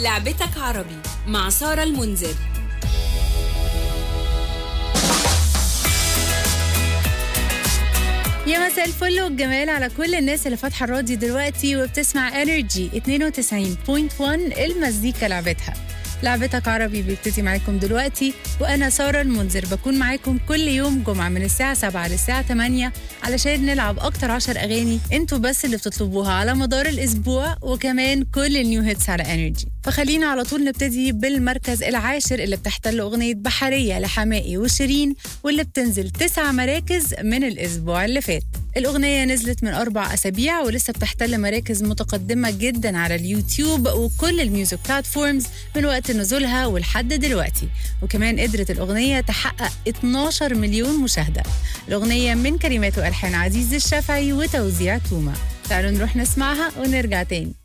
لعبتك عربي مع سارة المنذر يا مساء الفل والجمال على كل الناس اللي فاتحه الراديو دلوقتي وبتسمع انرجي 92.1 المزيكا لعبتها لعبتك عربي بيبتدي معاكم دلوقتي وانا ساره المنذر بكون معاكم كل يوم جمعه من الساعه 7 للساعه 8 علشان نلعب اكتر 10 اغاني انتوا بس اللي بتطلبوها على مدار الاسبوع وكمان كل النيو هيتس على انرجي فخلينا على طول نبتدي بالمركز العاشر اللي بتحتل اغنيه بحريه لحمائي وشيرين واللي بتنزل تسع مراكز من الاسبوع اللي فات الأغنية نزلت من أربع أسابيع ولسه بتحتل مراكز متقدمة جدا على اليوتيوب وكل الميوزك بلاتفورمز من وقت نزولها ولحد دلوقتي وكمان قدرت الأغنية تحقق 12 مليون مشاهدة الأغنية من كلمات وألحان عزيز الشافعي وتوزيع توما تعالوا نروح نسمعها ونرجع تاني